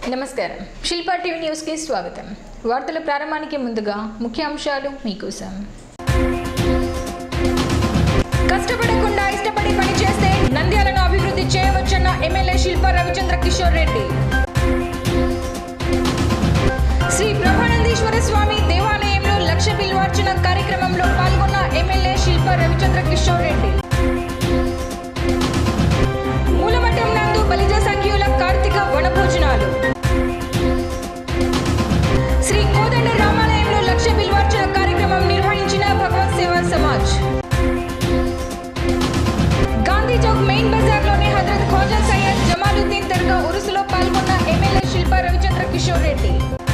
నమస్కారం శిల్పా టీవీ న్యూస్కి స్వాగతం వార్తల ప్రారంభానికి ముందుగా ముఖ్యాంశాలు మీకోసం కష్టపడకుండా ఇష్టపడి పని చేస్తే నంద్యాలను అభివృద్ధి చేయవచ్చన్న ఎమ్మెల్యే శిల్పా రవిచంద్ర కిషోర్ రెడ్డి శ్రీ బ్రహ్మానందీశ్వర స్వామి దేవాలయంలో లక్ష బిల్వార్చన కార్యక్రమంలో పాల్గొన్న ఎమ్మెల్యే శిల్పా రవిచంద్ర కిషోర్ రెడ్డి మూలమఠం నందు బలిజ సంఖ్యుల కార్తీక వనభోజనాలు శ్రీ కోదండ రామాలయంలో లక్ష బిల్వార్చన కార్యక్రమం నిర్వహించిన భగవత్ సేవా సమాజ్ గాంధీ చౌక్ మెయిన్ బజార్లోని హజరత్ ఖోజా సయ్యద్ జమాలుద్దీన్ దర్గా ఉరుసులో పాల్గొన్న ఎమ్మెల్యే శిల్పా రవిచంద్ర కిషోర్ రెడ్డి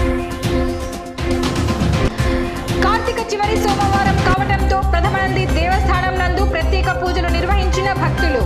కార్తీక చివరి సోమవారం కావడంతో ప్రథమానంది దేవస్థానం నందు ప్రత్యేక పూజలు నిర్వహించిన భక్తులు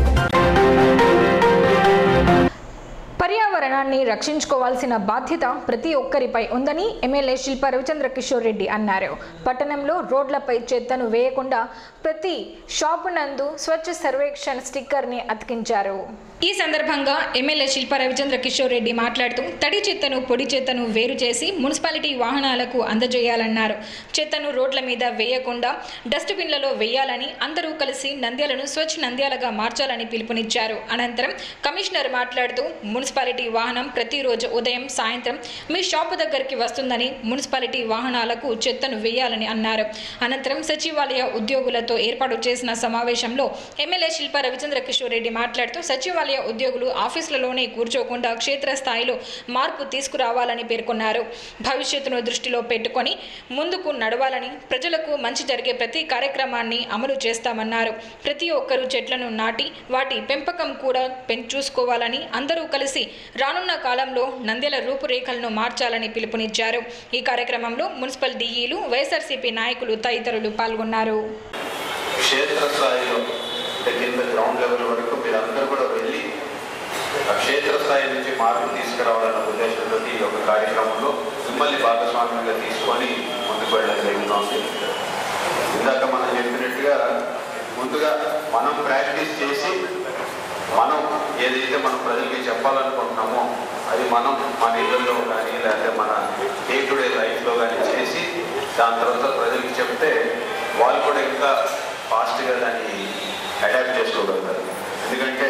పర్యావరణాన్ని రక్షించుకోవాల్సిన బాధ్యత ప్రతి ఒక్కరిపై ఉందని ఎమ్మెల్యే శిల్ప రవిచంద్ర కిషోర్ రెడ్డి అన్నారు పట్టణంలో రోడ్లపై చెత్తను వేయకుండా ప్రతి షాపు నందు స్వచ్ఛ సర్వేక్షణ్ స్టిక్కర్ని అతికించారు ఈ సందర్భంగా ఎమ్మెల్యే శిల్ప రవిచంద్ర కిషోర్ రెడ్డి మాట్లాడుతూ తడి చెత్తను పొడి చెత్తను వేరు చేసి మున్సిపాలిటీ వాహనాలకు అందజేయాలన్నారు చెత్తను రోడ్ల మీద వేయకుండా డస్ట్బిన్లలో వేయాలని అందరూ కలిసి నంద్యాలను స్వచ్ఛ నంద్యాలగా మార్చాలని పిలుపునిచ్చారు అనంతరం కమిషనర్ మాట్లాడుతూ మున్సిపాలిటీ వాహనం ప్రతిరోజు ఉదయం సాయంత్రం మీ షాపు దగ్గరికి వస్తుందని మున్సిపాలిటీ వాహనాలకు చెత్తను వేయాలని అన్నారు అనంతరం సచివాలయ ఉద్యోగులతో ఏర్పాటు చేసిన సమావేశంలో ఎమ్మెల్యే శిల్ప రవిచంద్ర కిషోర్ రెడ్డి మాట్లాడుతూ సచివాలయ ఉద్యోగులు ఆఫీసులలోనే కూర్చోకుండా క్షేత్రస్థాయిలో మార్పు తీసుకురావాలని పేర్కొన్నారు భవిష్యత్తును దృష్టిలో పెట్టుకొని ముందుకు నడవాలని ప్రజలకు మంచి జరిగే ప్రతి కార్యక్రమాన్ని అమలు చేస్తామన్నారు ప్రతి ఒక్కరూ చెట్లను నాటి వాటి పెంపకం కూడా పెం చూసుకోవాలని అందరూ కలిసి రానున్న కాలంలో నందెల రూపురేఖలను మార్చాలని పిలుపునిచ్చారు ఈ కార్యక్రమంలో మున్సిపల్ డిఈలు వైఎస్ఆర్సీపీ నాయకులు తదితరులు పాల్గొన్నారు క్షేత్రస్థాయిలో అంటే కింద గ్రౌండ్ లెవెల్ వరకు మీరందరూ కూడా వెళ్ళి ఆ క్షేత్రస్థాయి నుంచి మార్పు తీసుకురావాలన్న ఉద్దేశంతో ఈ యొక్క కార్యక్రమంలో మిమ్మల్ని భాగస్వామ్యంగా తీసుకొని ముందుకు వెళ్ళడం జరుగుతుంది ఇందాక మనం చెప్పినట్టుగా ముందుగా మనం ప్రాక్టీస్ చేసి మనం ఏదైతే మనం ప్రజలకి చెప్పాలనుకుంటున్నామో అది మనం మన ఇళ్ళల్లో కానీ లేకపోతే మన డే టు డే లైఫ్లో కానీ చేసి దాని తర్వాత ప్రజలకి చెప్తే వాళ్ళు కూడా ఇంకా ఫాస్ట్గా దాన్ని అడాప్ట్ చేసుకోగలుగుతారు ఎందుకంటే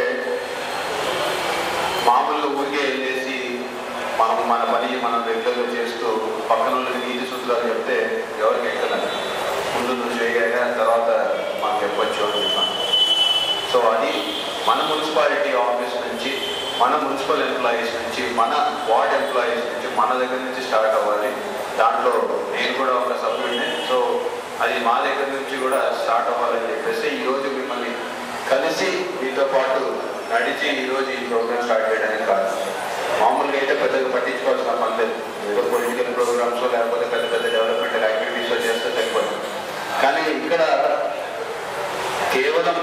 మామూలుగా ఊరికే వెళ్ళేసి మనం మన పని మనం రెగ్యులర్గా చేస్తూ పక్కన వాళ్ళకి నీతి సూత్రాలు చెప్తే ఎవరికి ఎక్కలేదు ముందు నువ్వు చేయగా తర్వాత మాకు చెప్పొచ్చు అని చెప్పాను సో అది మన మున్సిపాలిటీ ఆఫీస్ నుంచి మన మున్సిపల్ ఎంప్లాయీస్ నుంచి మన వార్డ్ ఎంప్లాయీస్ నుంచి మన దగ్గర నుంచి స్టార్ట్ అవ్వాలి దాంట్లో నేను కూడా ఒక సభ్యుడిని సో అది మా దగ్గర నుంచి కూడా స్టార్ట్ అవ్వాలని చెప్పేసి ఈరోజు మిమ్మల్ని కలిసి మీతో పాటు నడిచి ఈరోజు ఈ ప్రోగ్రామ్ స్టార్ట్ చేయడానికి కాదు మామూలుగా అయితే పెద్దగా పట్టించుకోవాల్సిన పని లేదు ఏదో పొలిటికల్ ప్రోగ్రామ్స్ లేకపోతే పెద్ద పెద్ద డెవలప్మెంట్ యాక్టివిటీస్ చేస్తే సరిపోతుంది కానీ ఇక్కడ కేవలం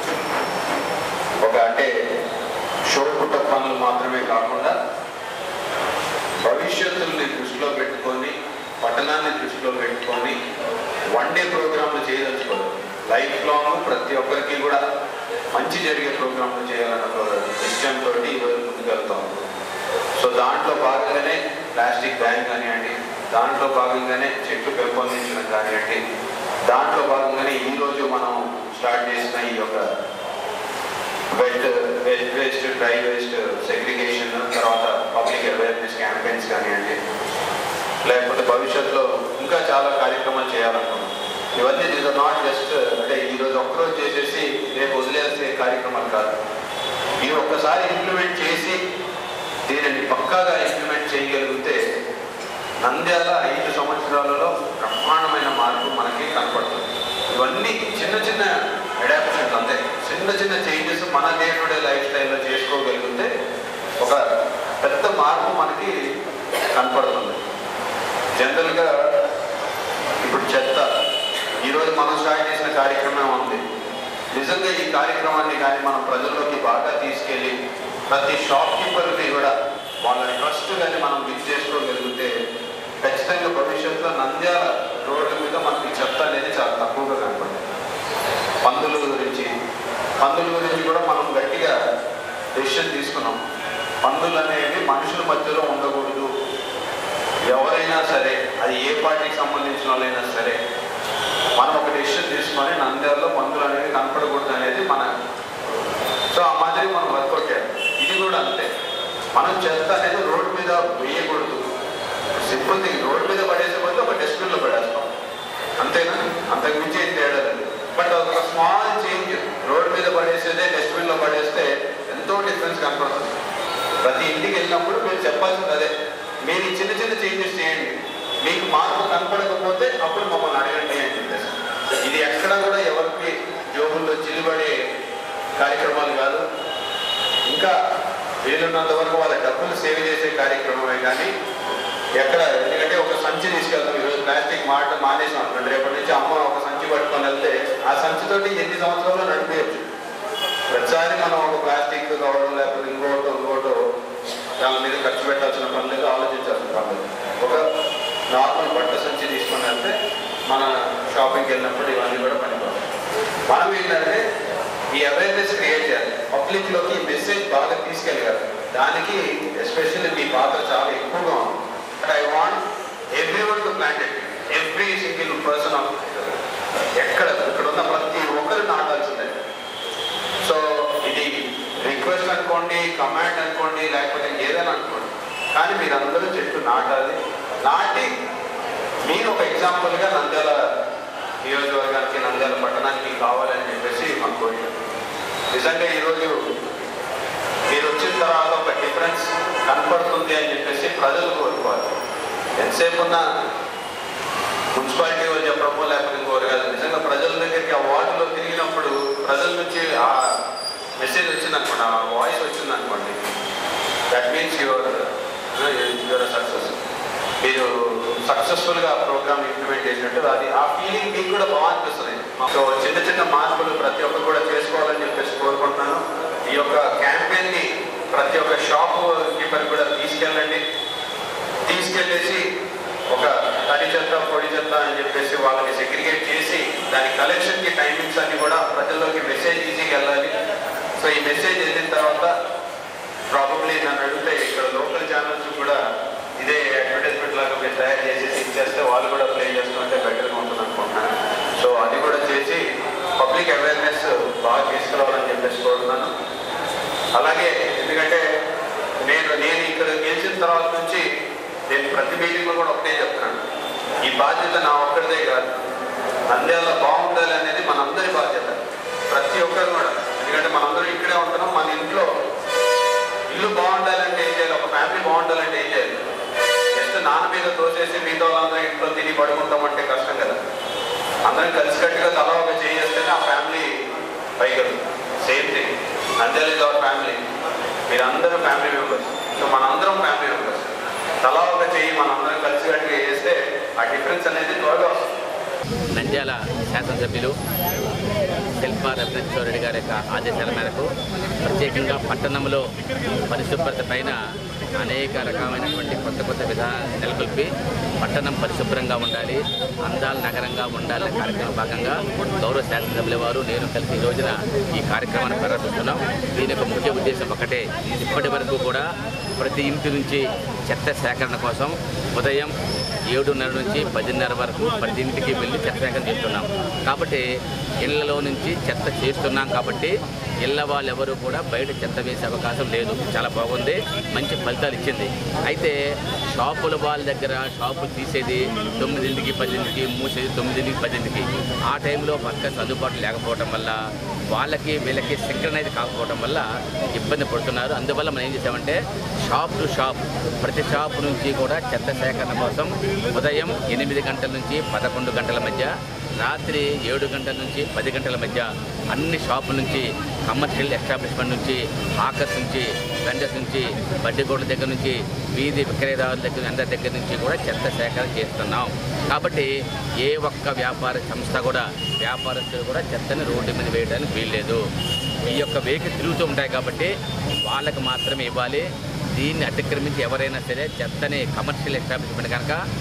ఒక అంటే షో పుట్ట పనులు మాత్రమే కాకుండా భవిష్యత్తుని దృష్టిలో పెట్టుకొని పట్టణాన్ని దృష్టిలో పెట్టుకొని వన్ డే ప్రోగ్రాంలు చేయదలుచుకోదు లైఫ్ లాంగ్ ప్రతి ఒక్కరికి కూడా మంచి జరిగే ప్రోగ్రాంలు చేయాలన్న నిశ్చయంతో ఈరోజు ముందుకెళ్తాం సో దాంట్లో భాగంగానే ప్లాస్టిక్ బ్యాన్ కానివ్వండి దాంట్లో భాగంగానే చెట్లు పెంపొందించడం కానివ్వండి దాంట్లో భాగంగానే ఈరోజు మనం స్టార్ట్ చేసిన ఈ యొక్క wet wet waste dry waste segregation తర్వాత పబ్లిక్ అవేర్నెస్ క్యాంపెయిన్స్ కానివ్వండి లేకపోతే భవిష్యత్తులో ఇంకా చాలా కార్యక్రమాలు చేయాలనుకున్నాం ఇవన్నీ దీస్ ఆర్ నాట్ జస్ట్ అంటే ఈరోజు ఒక్కరోజు చేసేసి రేపు వదిలేసే కార్యక్రమాలు కాదు ఇది ఒక్కసారి ఇంప్లిమెంట్ చేసి దీనిని పక్కాగా ఇంప్లిమెంట్ చేయగలిగితే నంద్యాల ఐదు సంవత్సరాలలో బ్రహ్మాండమైన మార్పు మనకి కనపడుతుంది ఇవన్నీ చిన్న చిన్న అడాప్షన్స్ అంతే చిన్న చిన్న చేంజెస్ మన డే టు డే లైఫ్ స్టైల్లో చేసుకోగలిగితే ఒక పెద్ద మార్పు మనకి కనపడుతుంది జనరల్గా ఇప్పుడు చెత్త ఈరోజు మనం స్టార్ట్ చేసిన కార్యక్రమం ఉంది నిజంగా ఈ కార్యక్రమాన్ని కానీ మనం ప్రజల్లోకి బాగా తీసుకెళ్ళి ప్రతి షాప్ కీపర్ని కూడా వాళ్ళ ట్రస్ట్ కానీ మనం బిగ్ చేసుకోగలిగితే ఖచ్చితంగా భవిష్యత్తులో నంద్యాల రోడ్ల మీద మనకి చెత్త అనేది చాలా తక్కువగా కనపడుతుంది పందుల గురించి పందుల గురించి కూడా మనం గట్టిగా డెసిషన్ తీసుకున్నాం పందులు అనేవి మనుషుల మధ్యలో ఉండకూడదు సరే అది ఏ పార్టీకి సంబంధించిన వాళ్ళైనా సరే మనం ఒక డెసిషన్ తీసుకొని నంద్యాలలో మందులు అనేవి కనపడకూడదు అనేది మన సో ఆ మాదిరి మనం వర్కౌట్ చేయాలి ఇది కూడా అంతే మనం చెత్త అనేది రోడ్డు మీద వేయకూడదు సింపుల్ థింగ్ రోడ్డు మీద పడేసే బదులు ఒక డస్ట్బిన్లో పడేస్తాం అంతేనా అంతకు మించి ఏం తేడా లేదు బట్ ఒక స్మాల్ చేంజ్ రోడ్డు మీద పడేసేదే డస్ట్బిన్లో పడేస్తే ఎంతో డిఫరెన్స్ కనపడుతుంది ప్రతి ఇంటికి వెళ్ళినప్పుడు మీరు చెప్పాల్సింది అదే మీరు ఈ చిన్న చిన్న చేంజెస్ చేయండి మీకు మార్పు కనపడకపోతే అప్పుడు మమ్మల్ని అడగండి అని చెప్పేసి ఇది ఎక్కడ కూడా ఎవరికి జోబుల్లో చిల్లుబడే కార్యక్రమాలు కాదు ఇంకా వీలున్నంత వరకు వాళ్ళ డబ్బులు సేవ్ చేసే కార్యక్రమమే కానీ ఎక్కడ ఎందుకంటే ఒక సంచి తీసుకెళ్తాం ఈరోజు ప్లాస్టిక్ మాట మానేసాం అనుకోండి రేపటి నుంచి అమ్మ ఒక సంచి పట్టుకొని వెళ్తే ఆ సంచితోటి ఎన్ని సంవత్సరాలు నడిపేయచ్చు ప్రతిసారి మనం ఒక ప్లాస్టిక్ కవర్ లేకపోతే ఇంకోటో ఇంకోటో దాని మీద ఖర్చు పెట్టాల్సిన పని లేదు ఆలోచించాల్సిన పని లేదు ఒక నార్మల్ బట్ట సంచి తీసుకొని వెళ్తే మన షాపింగ్కి వెళ్ళినప్పుడు ఇవన్నీ కూడా పనిపోతాయి మనం ఏంటంటే ఈ అవేర్నెస్ క్రియేట్ చేయాలి పబ్లిక్లోకి ఈ మెసేజ్ బాగా తీసుకెళ్ళగలరు దానికి ఎస్పెషల్లీ మీ పాత్ర చాలా ఎక్కువగా ఉంది I want everyone to plant every single person of ఎక్కడ ఇక్కడ ఉన్న ప్రతి ఒక్కరు నాటాల్సిందే సో ఇది రిక్వెస్ట్ అనుకోండి కమాండ్ అనుకోండి లేకపోతే ఏదైనా అనుకోండి కానీ మీరందరూ చెట్టు నాటాలి నాటి మీరు ఒక ఎగ్జాంపుల్గా నంద్యాల నియోజకవర్గానికి నంద్యాల పట్టణానికి కావాలని చెప్పేసి మా కోరిక నిజంగా ఈరోజు మీరు వచ్చిన తర్వాత ఒక డిఫరెన్స్ కనపడుతుంది అని చెప్పేసి ప్రజలు కోరుకోవాలి ఎంతసేపు ఉన్న మున్సిపాలిటీ వాళ్ళు చెప్పడమో లేకపోతే ఇంకోరు కాదు నిజంగా ప్రజల దగ్గరికి ఆ వార్డులో తిరిగినప్పుడు ప్రజల నుంచి ఆ మెసేజ్ వచ్చింది అనుకోండి ఆ వాయిస్ వచ్చింది అనుకోండి that means your your success మీరు సక్సెస్ఫుల్గా ఆ ప్రోగ్రామ్ ఇంప్లిమెంట్ చేసినట్టు అది ఆ ఫీలింగ్ మీకు కూడా బాగా అనిపిస్తుంది సో చిన్న చిన్న మార్పులు ప్రతి ఒక్కరు కూడా చేసుకోవాలని చెప్పేసి కోరుకుంటున్నాను ఈ యొక్క క్యాంపెయిన్ని ప్రతి ఒక్క షాప్ కీపర్ కూడా తీసుకెళ్ళండి తీసుకెళ్ళేసి ఒక తడి చెత్త పొడి చెత్త అని చెప్పేసి వాళ్ళని సెగ్రిగేట్ చేసి దాని కలెక్షన్కి టైమింగ్స్ అన్ని కూడా ప్రజల్లోకి మెసేజ్ ఈజీగా వెళ్ళాలి సో ఈ మెసేజ్ వెళ్ళిన తర్వాత ప్రాబబ్లీ నన్ను అడిగితే ఇక్కడ లోకల్ ఛానల్స్ కూడా ఇదే అడ్వర్టైజ్మెంట్ లాగా మీరు తయారు చేసేసి ఇచ్చేస్తే వాళ్ళు కూడా ప్లే చేస్తుంటే బెటర్గా ఉంటుంది అనుకుంటున్నాను సో అది కూడా చేసి పబ్లిక్ అవేర్నెస్ బాగా తీసుకురావాలని చెప్పేసి కోరుతున్నాను అలాగే ఎందుకంటే నేను నేను ఇక్కడ గెలిచిన తర్వాత నుంచి నేను ప్రతి మీటింగ్లో కూడా ఒకటే చెప్తున్నాను ఈ బాధ్యత నా ఒక్కరిదే కాదు నంద్యాల బాగుండాలి అనేది మనందరి బాధ్యత ప్రతి ఒక్కరు కూడా ఎందుకంటే మనందరం ఇక్కడే ఉంటున్నాం మన ఇంట్లో ఇల్లు బాగుండాలంటే ఏం చేయాలి ఒక ఫ్యామిలీ బాగుండాలంటే ఏం చేయాలి జస్ట్ నాన్న మీద తోసేసి మిగతా వాళ్ళందరూ ఇంట్లో తిని పడుకుంటామంటే కష్టం కదా అందరం కలిసికట్టుగా తల ఒక చేస్తేనే ఆ ఫ్యామిలీ పైగా same thing Nandyal is our family మీరందరూ ఫ్యామిలీ మెంబర్స్ సో మనందరం ఫ్యామిలీ మెంబర్స్ తలా ఒక చెయ్యి మనందరం కలిసికట్టుగా చేస్తే ఆ డిఫరెన్స్ అనేది త్వరగా వస్తుంది నంద్యాల శాసనసభ్యులు శిల్పా రత్నేశ్వర రెడ్డి గారి యొక్క ఆదేశాల మేరకు ప్రత్యేకంగా పట్టణంలో పరిశుభ్రత పైన అనేక రకమైనటువంటి కొత్త కొత్త విధానాలు నెలకొల్పి పట్టణం పరిశుభ్రంగా ఉండాలి అందాల నగరంగా ఉండాలనే కార్యక్రమం భాగంగా గౌరవ శాసనసభ్యుల వారు నేను కలిసి ఈ రోజున ఈ కార్యక్రమాన్ని ప్రారంభిస్తున్నాం దీని యొక్క ముఖ్య ఉద్దేశం ఒకటే ఇప్పటి వరకు కూడా ప్రతి ఇంటి నుంచి చెత్త సేకరణ కోసం ఉదయం ఏడున్నర నుంచి పదిన్నర వరకు ప్రతి ఇంటికి వెళ్ళి చెత్త సేకరణ చేస్తున్నాం కాబట్టి ఇళ్లలో నుంచి చెత్త చేస్తున్నాం కాబట్టి ఇళ్ళ వాళ్ళు ఎవరు కూడా బయట చెత్త వేసే అవకాశం లేదు చాలా బాగుంది మంచి ఫలితాలు ఇచ్చింది అయితే షాపుల వాళ్ళ దగ్గర షాపులు తీసేది తొమ్మిదింటికి పదింటికి మూసేది తొమ్మిదింటికి పదింటికి ఆ టైంలో వర్కర్స్ అందుబాటులో లేకపోవడం వల్ల వాళ్ళకి వీళ్ళకి సింక్రనైజ్ కాకపోవడం వల్ల ఇబ్బంది పడుతున్నారు అందువల్ల మనం ఏం చేసామంటే షాప్ టు షాప్ ప్రతి షాప్ నుంచి కూడా చెత్త సేకరణ కోసం ఉదయం ఎనిమిది గంటల నుంచి పదకొండు గంటల మధ్య రాత్రి ఏడు గంటల నుంచి పది గంటల మధ్య అన్ని షాపుల నుంచి కమర్షియల్ ఎస్టాబ్లిష్మెంట్ నుంచి హాకర్స్ నుంచి వెండర్స్ నుంచి బడ్డీకోట్ల దగ్గర నుంచి వీధి విక్రయదారుల దగ్గర అందరి దగ్గర నుంచి కూడా చెత్త సేకరణ చేస్తున్నాం కాబట్టి ఏ ఒక్క వ్యాపార సంస్థ కూడా వ్యాపారస్తులు కూడా చెత్తని రోడ్డు మీద వేయడానికి వీల్లేదు ఈ యొక్క వెహికల్ తిరుగుతూ ఉంటాయి కాబట్టి వాళ్ళకి మాత్రమే ఇవ్వాలి దీన్ని అతిక్రమించి ఎవరైనా సరే చెత్తని కమర్షియల్ ఎస్టాబ్లిష్మెంట్ కనుక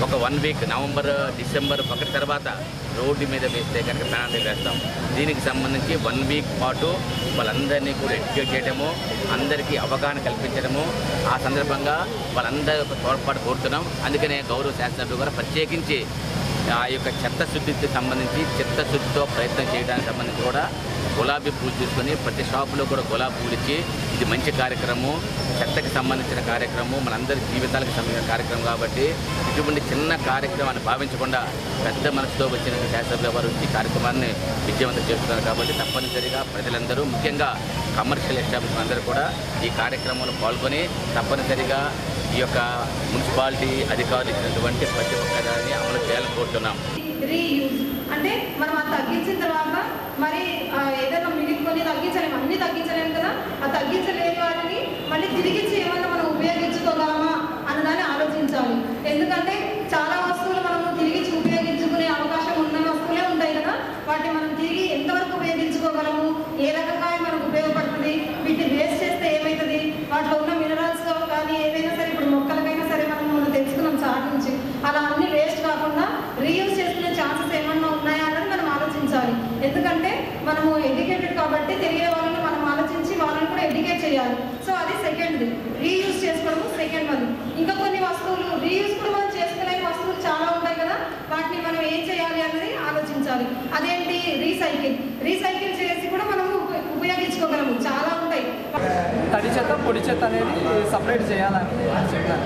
ఒక వన్ వీక్ నవంబర్ డిసెంబర్ ఒకటి తర్వాత రోడ్డు మీద వేస్తే కనుక పెనాల్టీ వేస్తాం దీనికి సంబంధించి వన్ వీక్ పాటు వాళ్ళందరినీ కూడా ఎడ్యుకేట్ చేయడము అందరికీ అవగాహన కల్పించడము ఆ సందర్భంగా వాళ్ళందరి యొక్క తోడ్పాటు కోరుతున్నాం అందుకనే గౌరవ శాసనసభ్యులు కూడా ప్రత్యేకించి ఆ యొక్క చెత్త శుద్ధికి సంబంధించి చెత్త శుద్ధితో ప్రయత్నం చేయడానికి సంబంధించి కూడా గులాబీ పూలు తీసుకొని ప్రతి షాపులో కూడా గులాబీ పూలు ఇచ్చి ఇది మంచి కార్యక్రమం చెత్తకి సంబంధించిన కార్యక్రమం మనందరి జీవితాలకు సంబంధించిన కార్యక్రమం కాబట్టి ఇటువంటి చిన్న కార్యక్రమాన్ని భావించకుండా పెద్ద మనసుతో వచ్చిన శాసనసభ్యుల వారు ఈ కార్యక్రమాన్ని విజయవంతం చేస్తున్నారు కాబట్టి తప్పనిసరిగా ప్రజలందరూ ముఖ్యంగా కమర్షియల్ ఎస్టాబ్లిష్మెంట్ అందరూ కూడా ఈ కార్యక్రమంలో పాల్గొని తప్పనిసరిగా ఈ యొక్క మున్సిపాలిటీ అధికారులు ఇచ్చినటువంటి ప్రతి ఒక్కదాన్ని అమలు చేయాలని కోరుతున్నాం రీయూజ్ అంటే మనం అది తగ్గించిన తర్వాత మరి ఆ, ఏదైనా మిగిలికొని తగ్గించలేము అన్ని తగ్గించలేము కదా ఆ తగ్గించలేని వాటిని మళ్ళీ తిరిగిచ్చి ఏమన్నా మనం ఉపయోగించుకోగలమా అన్నదాన్ని ఆలోచించాలి ఎందుకంటే చాలా వస్తువులు మనము తిరిగిచ్చి ఉపయోగించుకునే అవకాశం ఉన్న వస్తువులే ఉంటాయి కదా వాటిని మనం తిరిగి ఎంతవరకు ఉపయోగించుకోగలము ఏ రకంగా మనకు ఉపయోగపడుతుంది వీటిని వేస్ట్ చేస్తే ఏమవుతుంది వాటిలో ఉన్న మినరల్స్ కానీ ఏదైనా సరే ఇప్పుడు మొక్కలకైనా సరే మనం మనం తెలుసుకున్నాం చాట్ నుంచి అలా అన్ని వేస్ట్ కాకుండా రీయూజ్ చేసుకునే ఛాన్సెస్ ఏమన్నా ఉన్నాయా అన్నది మనం ఆలోచించాలి ఎందుకంటే మనము ఎడ్యుకేటెడ్ కాబట్టి తెలియని వాళ్ళని మనం ఆలోచించి వాళ్ళని కూడా ఎడ్యుకేట్ చేయాలి సో అది సెకండ్ది రీయూజ్ చేసుకోవడం సెకండ్ వన్ ఇంకా కొన్ని వస్తువులు రీయూజ్ కూడా మనం చేసుకోలేని వస్తువులు చాలా ఉంటాయి కదా వాటిని మనం ఏం చేయాలి అన్నది ఆలోచించాలి అదేంటి రీసైకిల్ రీసైకిల్ చేసి కూడా మనము ఉప- ఉపయోగించుకోగలము చాలా ఉంటాయి తడి చెత్త పొడి చెత్త అనేది సపరేట్ చేయాలని చెప్పాను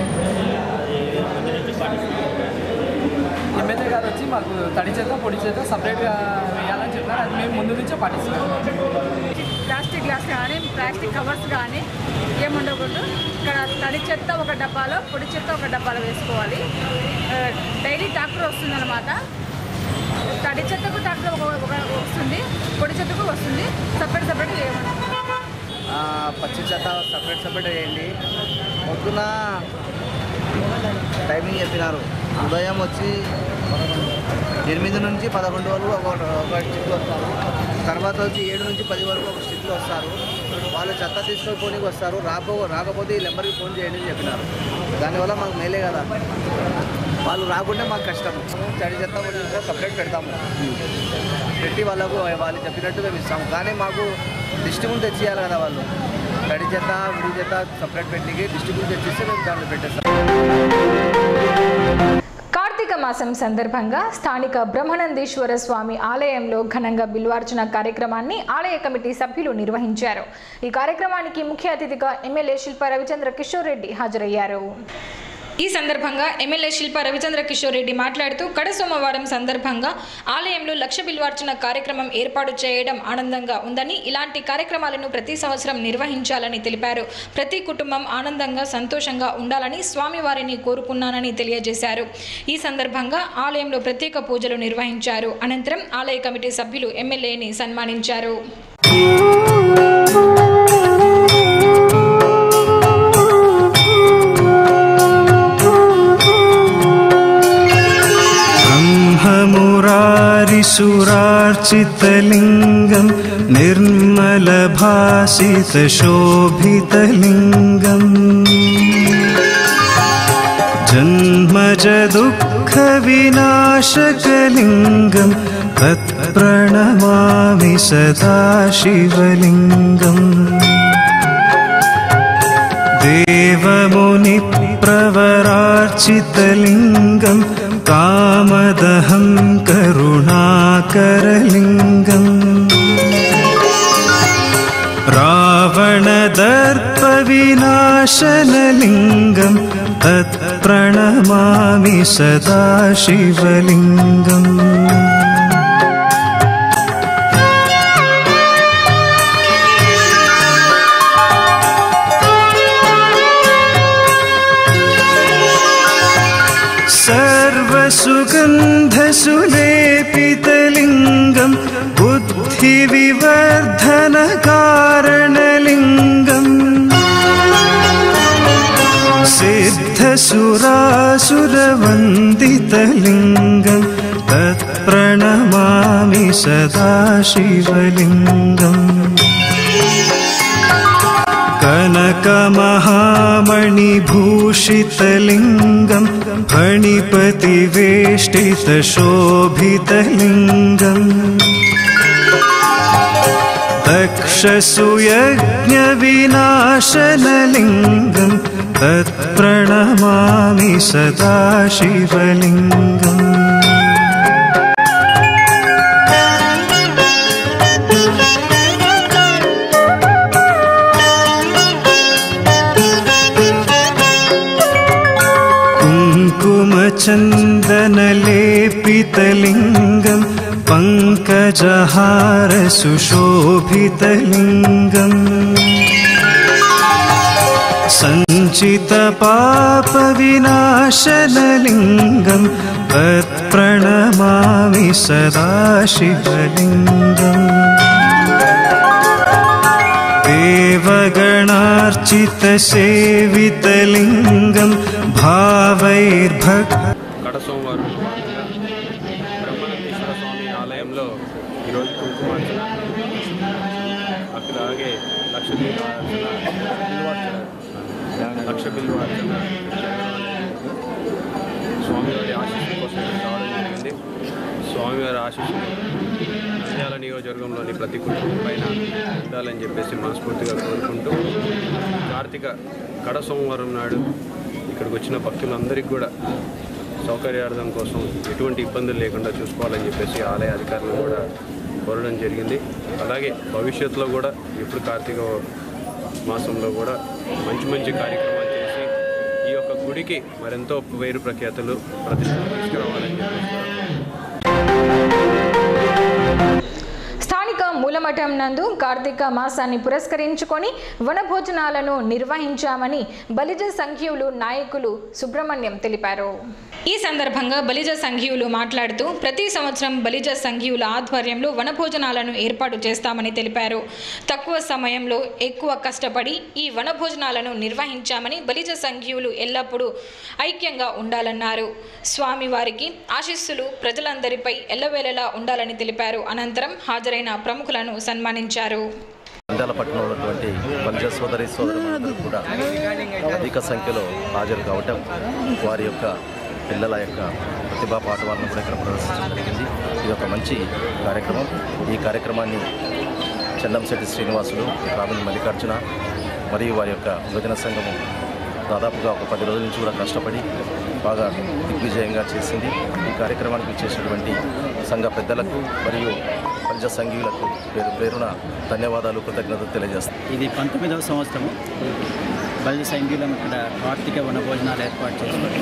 ఎమ్మెల్యే గారు వచ్చి మాకు తడి చెత్త పొడి చెత్త సపరేట్గా వేయాలని చెప్పారు అది మేము ముందు నుంచే పాటిస్తున్నాం ప్లాస్టిక్ గ్లాస్ కానీ ప్లాస్టిక్ కవర్స్ కానీ ఏముండకూడదు ఇక్కడ తడి చెత్త ఒక డబ్బాలో పొడి చెత్త ఒక డబ్బాలో వేసుకోవాలి ఆ, డైలీ ట్రాక్టర్ వస్తుందన్నమాట తడి చెత్తకు ట్రాక్టర్ ఒక ఒక- వస్తుంది పొడి చెత్తకు వస్తుంది సపరేట్ సపరేట్ వేయమని ఆ, పచ్చి చెత్త సపరేట్ సపరేట్ వేయండి పొద్దున టైమింగ్ చెప్పినారు ఉదయం వచ్చి ఎనిమిది నుంచి పదకొండు వరకు ఒక ఒక స్టిక్లు వస్తారు తర్వాత వచ్చి ఏడు నుంచి పది వరకు ఒక స్టిక్లు వస్తారు వాళ్ళు చెత్త తీసుకొని వస్తారు రాబో రాకపోతే ఈ నెంబర్కి ఫోన్ చేయండి అని చెప్పినారు దానివల్ల మాకు మేలే కదా వాళ్ళు రాకుంటే మాకు కష్టం తడి చెత్త పొడి చెత్త సపరేట్ పెడతాము పెట్టి వాళ్ళకు వాళ్ళు చెప్పినట్టు మేము ఇస్తాము కానీ మాకు డిస్ట్రిబ్యూట్ తెచ్చియాలి కదా వాళ్ళు తడి చెత్త విడి చెత్త సపరేట్ పెట్టి డిస్ట్రిబ్యూట్ తెచ్చిస్తే మేము దాంట్లో పెట్టేస్తాం కార్తీక మాసం సందర్భంగా స్థానిక బ్రహ్మనందీశ్వర స్వామి ఆలయంలో ఘనంగా బిల్వార్చన కార్యక్రమాన్ని ఆలయ కమిటీ సభ్యులు నిర్వహించారు ఈ కార్యక్రమానికి ముఖ్య అతిథిగా ఎమ్మెల్యే శిల్ప రవిచంద్ర కిషోర్ రెడ్డి హాజరయ్యారు ఈ సందర్భంగా ఎమ్మెల్యే శిల్ప రవిచంద్ర కిషోర్ రెడ్డి మాట్లాడుతూ కడ సోమవారం సందర్భంగా ఆలయంలో లక్ష బిల్వార్చన కార్యక్రమం ఏర్పాటు చేయడం ఆనందంగా ఉందని ఇలాంటి కార్యక్రమాలను ప్రతి సంవత్సరం నిర్వహించాలని తెలిపారు ప్రతి కుటుంబం ఆనందంగా సంతోషంగా ఉండాలని స్వామివారిని కోరుకున్నానని తెలియజేశారు ఈ సందర్భంగా ఆలయంలో ప్రత్యేక పూజలు నిర్వహించారు అనంతరం ఆలయ కమిటీ సభ్యులు ఎమ్మెల్యేని సన్మానించారు ब्रह्ममुरारिसुरार्चितलिङ्गं निर्मलभासितशोभितलिङ्गम् जन्मजदुःखविनाशकलिङ्गं तत्प्रणमामि सदा शिवलिङ्गम् देवमुनिप्रवरार्चितलिङ्गं कामदहं करुणाकरलिङ्गम् रावणदर्पविनाशनलिङ्गं तत्प्रणमामि सदा शिवलिङ्गम् सर्वसुगन्धसुलेपितलिङ्गं बुद्धिविवर्धनकारणलिङ्गम् सिद्धसुरासुरवन्दितलिङ्गं तत्प्रणमामि सदा शिवलिङ्गम् कनकमहामणिभूषितलिङ्गं फणिपतिवेष्टितशोभितलिङ्गम् दक्षसुयज्ञविनाशनलिङ्गं तत्प्रणमामि सदा शिवलिङ्गम् कुङ्कुमचन्दनलेपितलिङ्गं पङ्कजहारसुशोभितलिङ्गम् सञ्चितपापविनाशनलिङ्गं तत्प्रणमामि सदा शिवलिङ्गम् देवगणार्चितसेवितलिङ्गं भावैर्भक् కడ సోమవారం బ్రహ్మానందేశ్వర స్వామి ఆలయంలో ఈరోజు కుంకుమార్చన అలాగే లక్ష బిల్వార్చన లక్ష బిల్వార్చన స్వామివారి ఆశీస్సుల కోసం ఇక్కడికి రావడం జరిగింది స్వామివారి ఆశీస్సులు నంద్యాల నియోజకవర్గంలోని ప్రతి కుటుంబం పైన ఉండాలని చెప్పేసి మనస్ఫూర్తిగా కోరుకుంటూ కార్తీక కడ సోమవారం నాడు ఇక్కడికి వచ్చిన భక్తులందరికీ కూడా సౌకర్యార్థం కోసం ఎటువంటి ఇబ్బందులు లేకుండా చూసుకోవాలని చెప్పేసి ఆలయ అధికారులు కూడా కోరడం జరిగింది అలాగే భవిష్యత్తులో కూడా ఇప్పుడు కార్తీక మాసంలో కూడా మంచి మంచి కార్యక్రమాలు చేసి ఈ యొక్క గుడికి మరెంతో పేరు ప్రఖ్యాతులు ప్రతిష్టలు తీసుకురావాలని చెప్పేసి స్థానిక మూలమఠం నందు కార్తీక మాసాన్ని పురస్కరించుకొని వనభోజనాలను నిర్వహించామని బలిజ సంఘీయులు నాయకులు సుబ్రహ్మణ్యం తెలిపారు ఈ సందర్భంగా బలిజ సంఘీయులు మాట్లాడుతూ ప్రతి సంవత్సరం బలిజ సంఘీయుల ఆధ్వర్యంలో వనభోజనాలను ఏర్పాటు చేస్తామని తెలిపారు తక్కువ సమయంలో ఎక్కువ కష్టపడి ఈ వనభోజనాలను నిర్వహించామని బలిజ సంఘీయులు ఎల్లప్పుడూ ఐక్యంగా ఉండాలన్నారు స్వామివారికి ఆశీస్సులు ప్రజలందరిపై ఎల్లవేళలా ఉండాలని తెలిపారు అనంతరం హాజరైన ప్రముఖులను సన్మానించారు నంద్యాల పట్టణంలో ఉన్నటువంటి పంచ సోదరి సోదరులందరూ కూడా అధిక సంఖ్యలో హాజరు కావటం వారి యొక్క పిల్లల యొక్క ప్రతిభా పాఠవాలను కూడా ఇక్కడ ప్రదర్శించడం జరిగింది ఇది ఒక మంచి కార్యక్రమం ఈ కార్యక్రమాన్ని చందంశెట్టి శ్రీనివాసులు రామిని మల్లికార్జున మరియు వారి యొక్క విభజన సంఘము దాదాపుగా ఒక పది రోజుల నుంచి కూడా కష్టపడి బాగా దిగ్విజయంగా చేసింది ఈ కార్యక్రమానికి చేసినటువంటి సంఘ పెద్దలకు మరియు పంచ సంఘీయులకు పేరు పేరున ధన్యవాదాలు కృతజ్ఞతలు తెలియజేస్తాను ఇది పంతొమ్మిదవ సంవత్సరము బల్లి సంఘీయులం ఇక్కడ కార్తీక వనభోజనాలు ఏర్పాటు చేసుకొని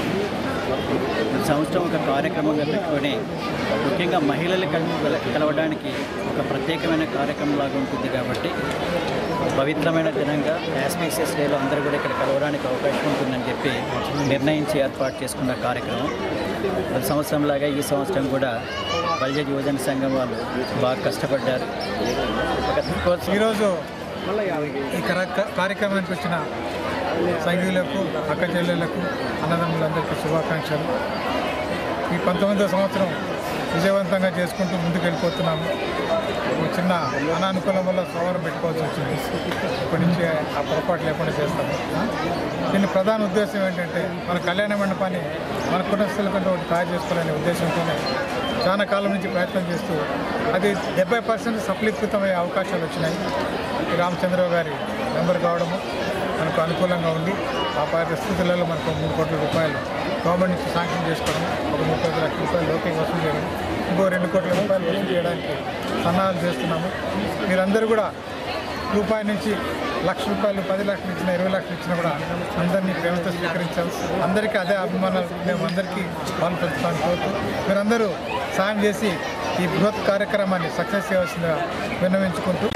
ఈ సంవత్సరం ఒక కార్యక్రమంగా పెట్టుకొని ముఖ్యంగా మహిళలు కల- కలవడానికి ఒక ప్రత్యేకమైన కార్యక్రమం లాగా ఉంటుంది కాబట్టి పవిత్రమైన దినంగా యాస్పీసియస్ డేలో అందరూ కూడా ఇక్కడ కలవడానికి అవకాశం ఉంటుందని చెప్పి నిర్ణయించి ఏర్పాటు చేసుకున్న కార్యక్రమం గత సంవత్సరంలాగా ఈ సంవత్సరం కూడా బల్జ యువజన సంఘం వాళ్ళు బాగా కష్టపడ్డారు ఒక తక్కువ ఈరోజు ఈ కర- కార్యక్రమానికి వచ్చిన సంఘీయులకు అక్క చెల్లెళ్లకు అన్నదమ్ములందరికీ శుభాకాంక్షలు ఈ పంతొమ్మిదో సంవత్సరం విజయవంతంగా చేసుకుంటూ ముందుకు వెళ్ళిపోతున్నాము ఒక చిన్న అనానుకూలం వల్ల సోమవారం పెట్టుకోవాల్సి వచ్చింది ఇప్పటి నుంచి ఆ పొరపాటు లేకుండా చేస్తాము దీని ప్రధాన ఉద్దేశం ఏంటంటే మన కళ్యాణ మండపాన్ని మన కుటుంబస్తుల కంటే ఒకటి తయారు చేసుకోవాలనే ఉద్దేశంతోనే చాలా కాలం నుంచి ప్రయత్నం చేస్తూ అది డెబ్బై పర్సెంట్ సఫలీకృతమయ్యే అవకాశాలు వచ్చినాయి ఈ రామచంద్రరావు గారి మెంబర్ కావడము మనకు అనుకూలంగా ఉండి ఆ పరిస్థితులలో మనకు మూడు కోట్ల రూపాయలు గవర్నమెంట్ నుంచి శాంక్షన్ చేసుకోవడం ఒక ముప్పై ఐదు లక్షల రూపాయలు లోకే వసూలు చేయడం ఇంకో రెండు కోట్ల రూపాయలు వసూలు చేయడానికి సన్నాహాలు చేస్తున్నాము మీరందరూ కూడా రూపాయి నుంచి లక్ష రూపాయలు పది లక్షలు ఇచ్చిన ఇరవై లక్షలు ఇచ్చినా కూడా అందరినీ ప్రేమతో స్వీకరించాం అందరికీ అదే అభిమానాలు మేము అందరికీ పాలు పంచుతామని కోరుతూ మీరందరూ సాయం చేసి ఈ బృహత్ కార్యక్రమాన్ని సక్సెస్ చేయవలసిందిగా విన్నవించుకుంటూ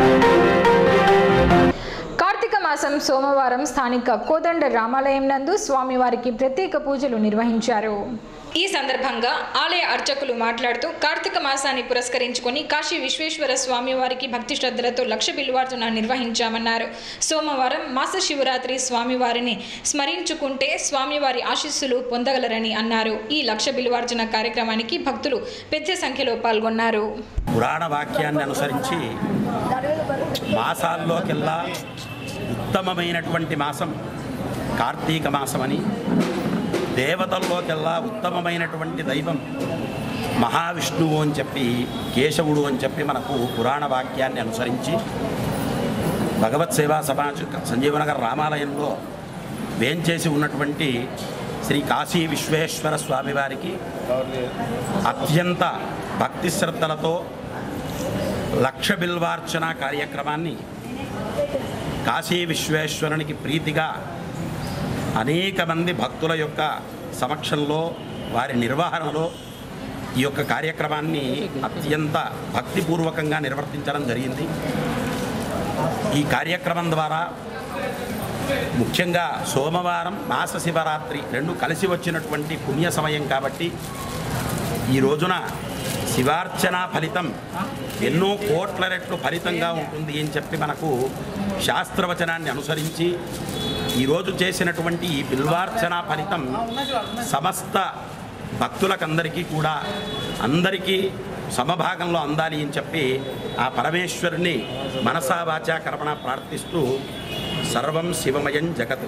కార్తీక మాసం సోమవారం స్థానిక కోదండ రామాలయం నందు స్వామివారికి ప్రత్యేక పూజలు నిర్వహించారు ఈ సందర్భంగా ఆలయ అర్చకులు మాట్లాడుతూ కార్తీక మాసాన్ని పురస్కరించుకొని కాశీ విశ్వేశ్వర స్వామి వారికి భక్తి శ్రద్ధలతో లక్ష బిల్వార్జున నిర్వహించామన్నారు సోమవారం మాస శివరాత్రి స్వామివారిని స్మరించుకుంటే స్వామివారి ఆశీస్సులు పొందగలరని అన్నారు ఈ లక్ష బిల్వార్జున కార్యక్రమానికి భక్తులు పెద్ద సంఖ్యలో పాల్గొన్నారు పురాణ వాక్యాన్ని అనుసరించి మాసాల్లోకెల్లా ఉత్తమమైనటువంటి మాసం కార్తీక మాసమని దేవతల్లోకెల్లా ఉత్తమమైనటువంటి దైవం మహావిష్ణువు అని చెప్పి కేశవుడు అని చెప్పి మనకు పురాణ వాక్యాన్ని అనుసరించి భగవత్ సేవా సమాజ్ సంజీవనగర్ రామాలయంలో వేంచేసి ఉన్నటువంటి శ్రీ కాశీ విశ్వేశ్వర స్వామి వారికి అత్యంత భక్తి శ్రద్ధలతో లక్ష బిల్వార్చన కార్యక్రమాన్ని కాశీ విశ్వేశ్వరునికి ప్రీతిగా అనేక మంది భక్తుల యొక్క సమక్షంలో వారి నిర్వహణలో ఈ యొక్క కార్యక్రమాన్ని అత్యంత భక్తిపూర్వకంగా నిర్వర్తించడం జరిగింది ఈ కార్యక్రమం ద్వారా ముఖ్యంగా సోమవారం మాస శివరాత్రి రెండు కలిసి వచ్చినటువంటి పుణ్య సమయం కాబట్టి ఈ రోజున శివార్చన ఫలితం ఎన్నో కోట్ల రెట్లు ఫలితంగా ఉంటుంది అని చెప్పి మనకు శాస్త్రవచనాన్ని అనుసరించి ఈరోజు చేసినటువంటి ఈ బిల్వార్చన ఫలితం సమస్త భక్తులకందరికీ కూడా అందరికీ సమభాగంలో అందాలి అని చెప్పి ఆ పరమేశ్వరుని మనసా వాచా కర్మణ ప్రార్థిస్తూ సర్వం శివమయం జగత్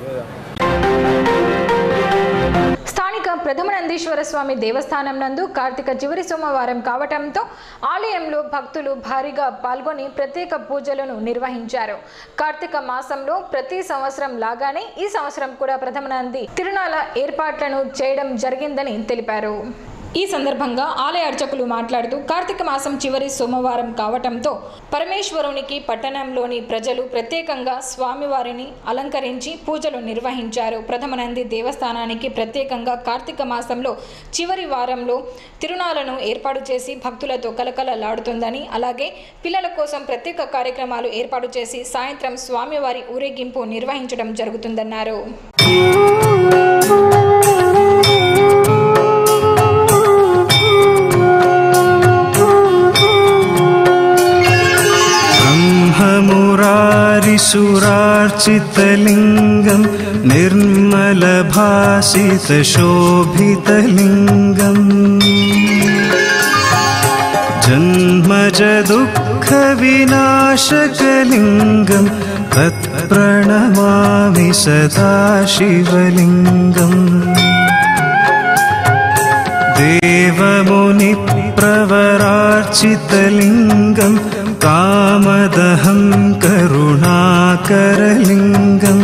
స్థానిక ప్రథమ నందీశ్వర స్వామి దేవస్థానం నందు కార్తీక చివరి సోమవారం కావటంతో ఆలయంలో భక్తులు భారీగా పాల్గొని ప్రత్యేక పూజలను నిర్వహించారు కార్తీక మాసంలో ప్రతి సంవత్సరం లాగానే ఈ సంవత్సరం కూడా ప్రథమ నంది తిరునాల ఏర్పాట్లను చేయడం జరిగిందని తెలిపారు ఈ సందర్భంగా ఆలయ అర్చకులు మాట్లాడుతూ కార్తీక మాసం చివరి సోమవారం కావటంతో పరమేశ్వరునికి పట్టణంలోని ప్రజలు ప్రత్యేకంగా స్వామివారిని అలంకరించి పూజలు నిర్వహించారు ప్రథమనంది దేవస్థానానికి ప్రత్యేకంగా కార్తీక మాసంలో చివరి వారంలో తిరునాలను ఏర్పాటు చేసి భక్తులతో కలకలలాడుతుందని అలాగే పిల్లల కోసం ప్రత్యేక కార్యక్రమాలు ఏర్పాటు చేసి సాయంత్రం స్వామివారి ఊరేగింపు నిర్వహించడం జరుగుతుందన్నారు ब्रह्ममुरारिसुरार्चितलिङ्गं निर्मलभासितशोभितलिङ्गम् जन्मजदुःखविनाशकलिङ्गं तत्प्रणमामि सदा शिवलिङ्गम् देवमुनिप्रवरार्चितलिङ्गं कामदहं करुणाकरलिङ्गम्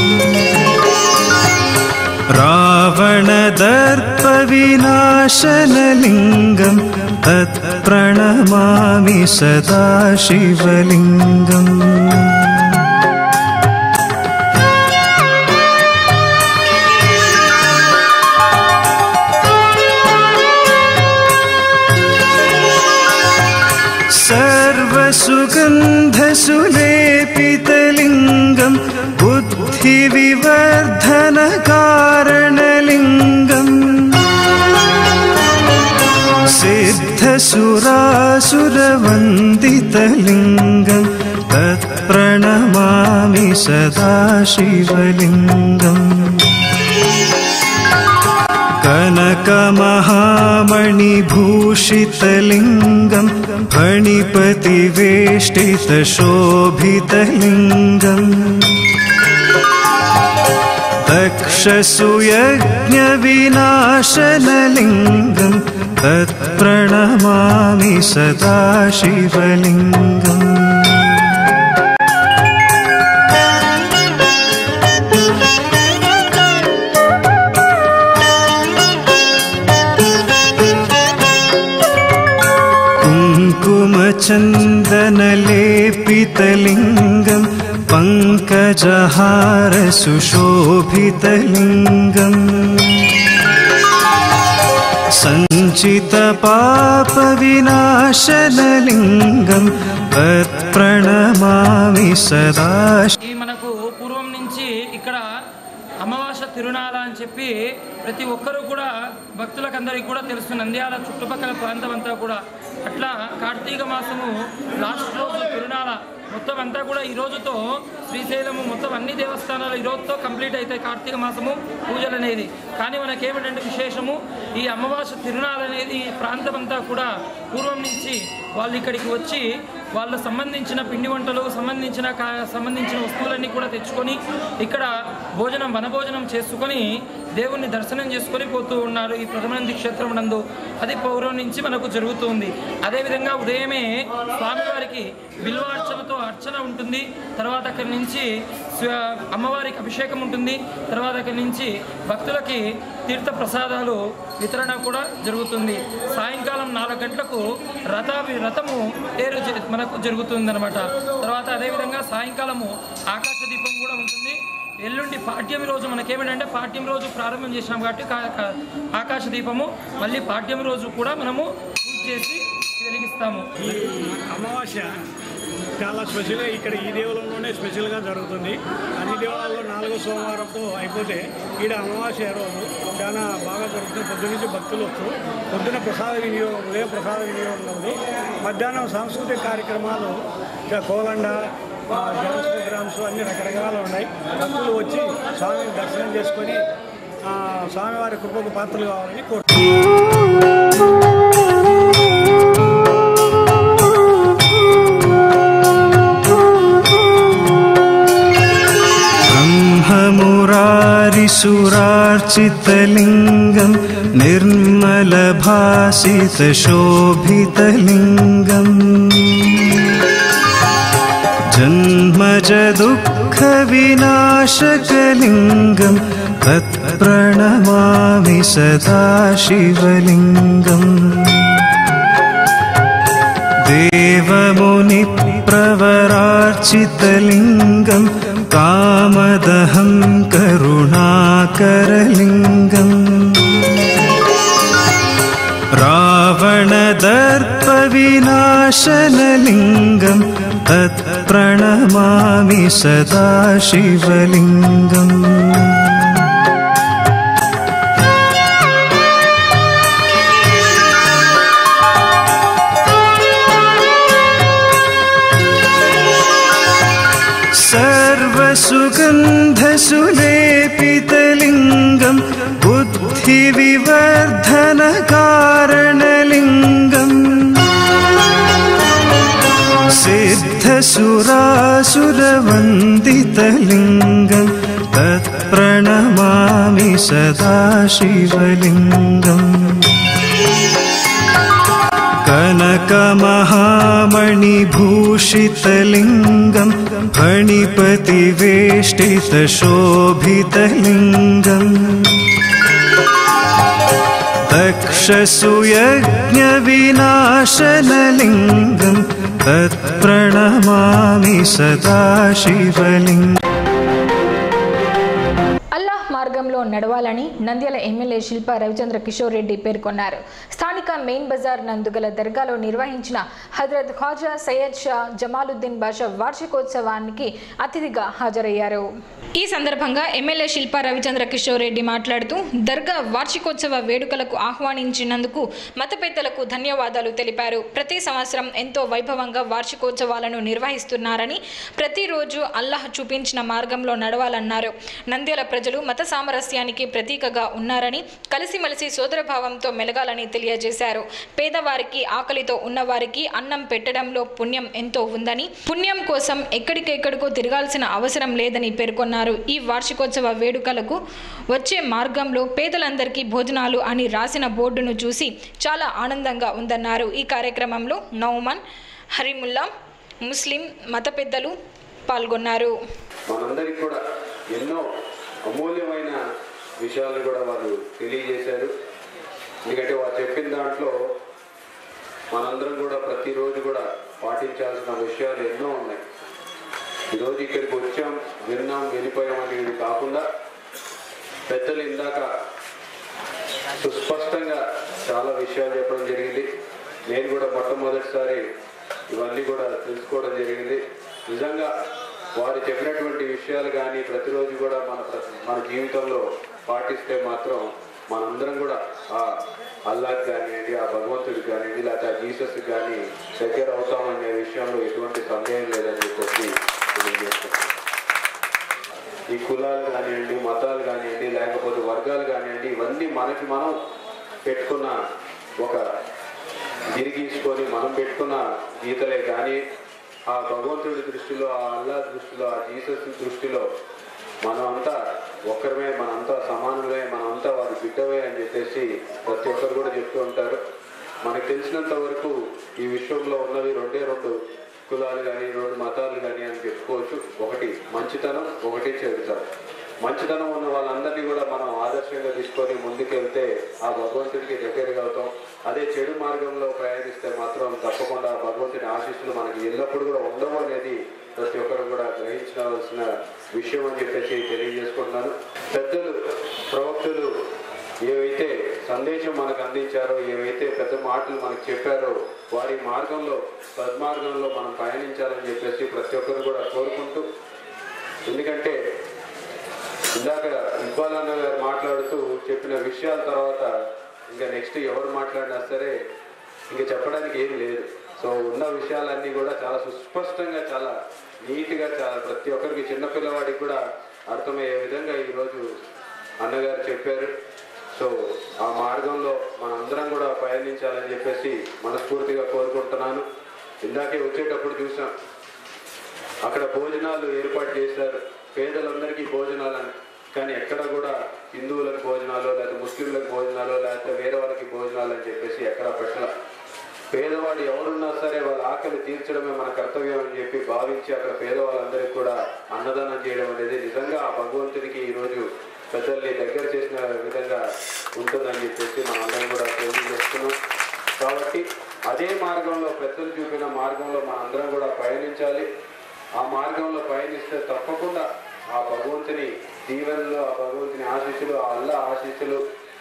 रावणदर्पविनाशनलिङ्गं तत्प्रणमामि सदा शिवलिङ्गम् सर्वसुगन्धसुलेपितलिङ्गं बुद्धिविवर्धनकारणलिङ्गम् सिद्धसुरासुरवन्दितलिङ्गं तत्प्रणमामि सदा शिवलिङ्गम् कनकमहामणिभूषितलिङ्गं फणिपतिवेष्टितशोभितलिङ्गम् दक्षसुयज्ञविनाशनलिङ्गं तत्प्रणमामि सदा शिवलिङ्गम् कुङ्कुमचन्दनलेपितलिङ्गं पङ्कजहारसुशोभितलिङ्गम् सञ्चितपापविनाशनलिङ्गं तत्प्रणमामि सदा ఈ మనకు పూర్వం నుంచి ఇక్కడ అమావాస తిరునాళ అని చెప్పి ప్రతి ఒక్కరూ కూడా భక్తులకందరికీ కూడా తెలుసు నంద్యాల చుట్టుపక్కల ప్రాంతం అంతా కూడా అట్లా కార్తీక మాసము లాస్ట్ రోజు తిరునాళ మొత్తం అంతా కూడా ఈ రోజుతో శ్రీశైలము మొత్తం అన్ని దేవస్థానాలు ఈ రోజుతో కంప్లీట్ అవుతాయి కార్తీక మాసము పూజలు అనేది కానీ మనకేమిటంటే విశేషము ఈ అమావాస్య తిరునాళ్ళు అనేది ఈ ప్రాంతం అంతా కూడా పూర్వం నుంచి వాళ్ళు ఇక్కడికి వచ్చి వాళ్ళకు సంబంధించిన పిండి వంటలు సంబంధించిన కా- సంబంధించిన వస్తువులన్నీ కూడా తెచ్చుకొని ఇక్కడ భోజనం వనభోజనం చేసుకొని దేవుణ్ణి దర్శనం చేసుకొని పోతూ ఉన్నారు ఈ ప్రథమానంది క్షేత్రం నందు అది పౌరం నుంచి మనకు జరుగుతుంది అదేవిధంగా ఉదయమే స్వామివారికి బిల్వార్చనతో అర్చన ఉంటుంది తర్వాత అక్కడి నుంచి స్వ- అమ్మవారికి అభిషేకం ఉంటుంది తర్వాత అక్కడి నుంచి భక్తులకి తీర్థ ప్రసాదాలు వితరణ కూడా జరుగుతుంది సాయంకాలం నాలుగు గంటలకు రథ రథము తేరు జ- మనకు జరుగుతుంది అనమాట తర్వాత అదేవిధంగా సాయంకాలము ఆకాశ దీపం కూడా ఉంటుంది ఎల్లుండి పాఠ్యం రోజు మనకేమిటంటే పాఠ్యం రోజు ప్రారంభం చేసినాం కాబట్టి కా- కా- ఆకాశ దీపము మళ్ళీ పాఠ్యం రోజు కూడా మనము పూజ చేసి వెలిగిస్తాము అమావాస్య చాలా స్పెషల్గా ఇక్కడ ఈ దేవాలయంలోనే స్పెషల్గా జరుగుతుంది అన్ని దేవాలయాల్లో నాలుగో సోమవారంతో అయిపోతే ఈడ అమావాస్య రోజు చాలా బాగా జరుగుతుంది పొద్దు నుంచి భక్తులు వస్తూ పొద్దున ప్రసాద వినియోగం ఉదయం ప్రసాద వినియోగం ఉంది మధ్యాహ్నం సాంస్కృతిక కార్యక్రమాలు ఇంకా కోలండ ఆ, డ్యాన్స్ ప్రోగ్రామ్స్ అన్ని రకరకాలు ఉన్నాయి భక్తులు వచ్చి స్వామిని దర్శనం చేసుకొని ఆ, స్వామివారి కృపకు పాత్రలు కావాలని కోరుతున్నాను ब्रह्ममुरारिसुरार्चितलिङ्गं निर्मलभासितशोभितलिङ्गम् जन्मजदुःखविनाशकलिङ्गं तत्प्रणमामि सदा शिवलिङ्गम् देवमुनिप्रवरार्चितलिङ्गं कामदहं करुणाकरलिङ्गम् रावणदर्पविनाशनलिङ्गं तत्प्रणमामि सदा शिवलिङ्गम् सर्वसुगन्धसुलेपितलिङ्गं बुद्धिविवर्धनकारणलिङ्गम् सिद्धसुरासुरवन्दितलिङ्गं तत्प्रणमामि सदा शिवलिङ्गम् कनकमहामणिभूषितलिङ्गं फणिपतिवेष्टितशोभितलिङ्गम् दक्षसुयज्ञविनाशनलिङ्गं तत्प्रणमामि सदा शिवलिङ्गम् అల్లాహ్ మార్గంలో నడవాలని నంద్యాల ఎమ్మెల్యే శిల్ప రవిచంద్ర కిషోర్ రెడ్డి పేర్కొన్నారు స్థానిక మెయిన్ బజార్ నందుగల దర్గాలో నిర్వహించిన హజరత్ ఖ్వాజా సయ్యద్ షా జమాలుద్దీన్ బాషా వార్షికోత్సవానికి అతిథిగా హాజరయ్యారు ఈ సందర్భంగా ఎమ్మెల్యే శిల్ప రవిచంద్ర కిషోర్ రెడ్డి మాట్లాడుతూ దర్గా వార్షికోత్సవ వేడుకలకు ఆహ్వానించినందుకు మత పెద్దలకు ధన్యవాదాలు తెలిపారు ప్రతి సంవత్సరం ఎంతో వైభవంగా వార్షికోత్సవాలను నిర్వహిస్తున్నారని ప్రతిరోజు అల్లాహ్ చూపించిన మార్గంలో నడవాలన్నారు నంద్యాల ప్రజలు మత సామరస్యానికి ప్రతీకగా ఉన్నారని కలిసిమెలిసి సోదరభావంతో మెలగాలని తెలియజేశారు పేదవారికి ఆకలితో ఉన్నవారికి అన్నం పెట్టడంలో పుణ్యం ఎంతో ఉందని పుణ్యం కోసం ఎక్కడికెక్కడికో తిరగాల్సిన అవసరం లేదని పేర్కొన్నారు ఈ వార్షికోత్సవ వేడుకలకు వచ్చే మార్గంలో పేదలందరికీ భోజనాలు అని రాసిన బోర్డును చూసి చాలా ఆనందంగా ఉందన్నారు ఈ కార్యక్రమంలో నౌమన్ హరిముల్లా ముస్లిం మత పెద్దలు పాల్గొన్నారు మనందరికి కూడా ఎన్నో అమూల్యమైన విషయాలు కూడా వారు తెలియజేశారు ఎందుకంటే వారు చెప్పిన దాంట్లో మనందరం కూడా ప్రతిరోజు కూడా పాటించాల్సిన విషయాలు ఎన్నో ఉన్నాయి ఈరోజు ఇక్కడికి వచ్చాం విన్నాం వెళ్ళిపోయాం అనేది కాకుండా పెద్దలు ఇందాక సుస్పష్టంగా చాలా విషయాలు చెప్పడం జరిగింది నేను కూడా మొట్టమొదటిసారి ఇవన్నీ కూడా తెలుసుకోవడం జరిగింది నిజంగా వారు చెప్పినటువంటి విషయాలు కానీ ప్రతిరోజు కూడా మన ప్ర- మన జీవితంలో పాటిస్తే మాత్రం మనందరం కూడా ఆ అల్లాహ్ కానివ్వండి ఆ భగవంతుడికి కానివ్వండి లేకపోతే ఆ జీసస్ కానీ దగ్గర అవుతామనే విషయంలో ఎటువంటి సందేహం లేదని చెప్పేసి తెలియజేస్తున్నాను ఈ కులాలు కానివ్వండి మతాలు కానివ్వండి లేకపోతే వర్గాలు కానివ్వండి ఇవన్నీ మనకి మనం పెట్టుకున్న ఒక గిరిగీసుకొని మనం పెట్టుకున్న గీతలే కానీ ఆ భగవంతుడి దృష్టిలో ఆ అల్లా దృష్టిలో ఆ జీసస్ దృష్టిలో మనం అంతా ఒక్కరమే మనంతా సమానులే మనంతా వారి బిడ్డవే అని చెప్పేసి ప్రతి ఒక్కరు కూడా చెప్తూ ఉంటారు మనకు తెలిసినంత వరకు ఈ విశ్వంలో ఉన్నవి రెండే రెండు కులాలు కానీ రెండు మతాలు కానీ అని చెప్పుకోవచ్చు ఒకటి మంచితనం ఒకటి చెడుతనం మంచితనం ఉన్న వాళ్ళందరినీ కూడా మనం ఆదర్శంగా తీసుకొని ముందుకెళ్తే ఆ భగవంతుడికి దగ్గరగా అవుతాం అదే చెడు మార్గంలో ప్రయాణిస్తే మాత్రం తప్పకుండా ఆ భగవంతుని ఆశీస్సులు మనకి ఎల్లప్పుడూ కూడా ఉండవు అనేది ప్రతి ఒక్కరు కూడా గ్రహించవలసిన విషయం అని చెప్పేసి తెలియజేసుకుంటున్నాను పెద్దలు ప్రవక్తలు ఏవైతే సందేశం మనకు అందించారో ఏవైతే పెద్ద మాటలు మనకు చెప్పారో వారి మార్గంలో సద్మార్గంలో మనం పయనించాలని చెప్పేసి ప్రతి ఒక్కరు కూడా కోరుకుంటూ ఎందుకంటే ఇందాక ఇక్బాల్ అన్న గారు మాట్లాడుతూ చెప్పిన విషయాల తర్వాత ఇంకా నెక్స్ట్ ఎవరు మాట్లాడినా సరే ఇంకా చెప్పడానికి ఏం లేదు సో ఉన్న విషయాలన్నీ కూడా చాలా సుస్పష్టంగా చాలా నీట్గా చాలా ప్రతి ఒక్కరికి చిన్నపిల్లవాడికి కూడా అర్థమయ్యే విధంగా ఈరోజు అన్నగారు చెప్పారు సో ఆ మార్గంలో మనందరం కూడా పయనించాలని చెప్పేసి మనస్ఫూర్తిగా కోరుకుంటున్నాను ఇందాకే వచ్చేటప్పుడు చూసాం అక్కడ భోజనాలు ఏర్పాటు చేశారు పేదలందరికీ భోజనాలని కానీ ఎక్కడ కూడా హిందువులకు భోజనాలు లేకపోతే ముస్లింలకు భోజనాలు లేకపోతే వేరే వాళ్ళకి భోజనాలు అని చెప్పేసి ఎక్కడ పెట్టల పేదవాడు ఎవరున్నా సరే వాళ్ళ ఆకలి తీర్చడమే మన కర్తవ్యం అని చెప్పి భావించి అక్కడ పేదవాళ్ళందరికీ కూడా అన్నదానం చేయడం అనేది నిజంగా ఆ భగవంతుడికి ఈరోజు పెద్దల్ని దగ్గర చేసిన విధంగా ఉంటుందని చెప్పేసి మనం అందరం కూడా తెలియజేస్తున్నాం కాబట్టి అదే మార్గంలో పెద్దలు చూపిన మార్గంలో మనందరం కూడా పయనించాలి ఆ మార్గంలో పయనిస్తే తప్పకుండా ఆ భగవంతుని దీవెనలు ఆ భగవంతుని ఆశీస్సులు ఆ అల్ల ఆశీస్సులు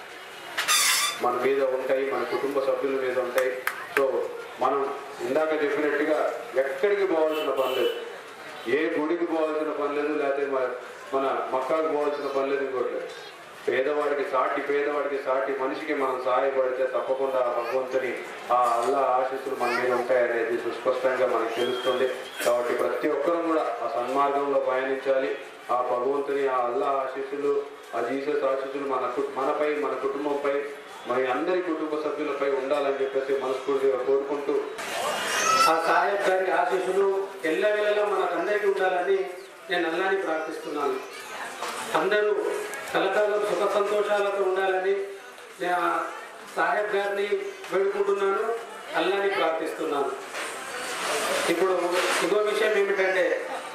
మన మీద ఉంటాయి మన కుటుంబ సభ్యుల మీద ఉంటాయి సో మనం ఇందాక చెప్పినట్టుగా ఎక్కడికి పోవాల్సిన పని లేదు ఏ గుడికి పోవాల్సిన పని లేదు లేకపోతే మన మన మక్కాకు పోవాల్సిన పని లేదు ఇంకోట్లేదు పేదవాడికి సాటి పేదవాడికి సాటి మనిషికి మనం సహాయపడితే తప్పకుండా ఆ భగవంతుని ఆ అల్లా ఆశీస్సులు మన మీద ఉంటాయనేది సుస్పష్టంగా మనకు తెలుస్తుంది కాబట్టి ప్రతి ఒక్కరూ కూడా ఆ సన్మార్గంలో పయనించాలి ఆ భగవంతుని ఆ అల్లా ఆశీస్సులు ఆ జీసస్ ఆశీస్సులు మన కు- మనపై మన కుటుంబంపై మన అందరి కుటుంబ సభ్యులపై ఉండాలని చెప్పేసి మనస్ఫూర్తిగా కోరుకుంటూ ఆ సాహెబ్ గారి ఆశీస్సులు ఎల్లవేళలా మనకందరికీ ఉండాలని నేను అల్లాని ప్రార్థిస్తున్నాను అందరూ కలకాలం సుఖ సంతోషాలతో ఉండాలని నేను ఆ సాహెబ్ గారిని వేడుకుంటున్నాను అల్లాని ప్రార్థిస్తున్నాను ఇప్పుడు ఇంకో విషయం ఏమిటంటే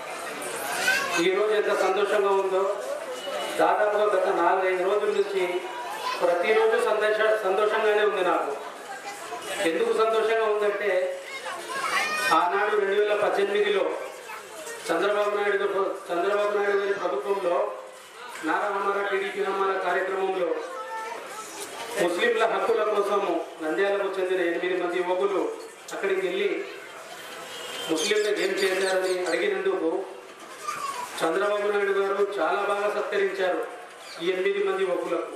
ఈరోజు ఎంత సంతోషంగా ఉందో దాదాపుగా గత నాలుగైదు రోజుల నుంచి ప్రతిరోజు సంతోష సంతోషంగానే ఉంది నాకు ఎందుకు సంతోషంగా ఉందంటే ఆనాడు రెండు వేల పద్దెనిమిదిలో చంద్రబాబు నాయుడు గారు చంద్రబాబు నాయుడు గారి ప్రభుత్వంలో నారా హమారా టీడీపీ హమారా కార్యక్రమంలో ముస్లింల హక్కుల కోసము నంద్యాలకు చెందిన ఎనిమిది మంది యువకులు అక్కడికి వెళ్ళి ముస్లింలకు ఏం చేశారని అడిగినందుకు చంద్రబాబు నాయుడు గారు చాలా బాగా సత్కరించారు ఈ ఎనిమిది మంది యువకులకు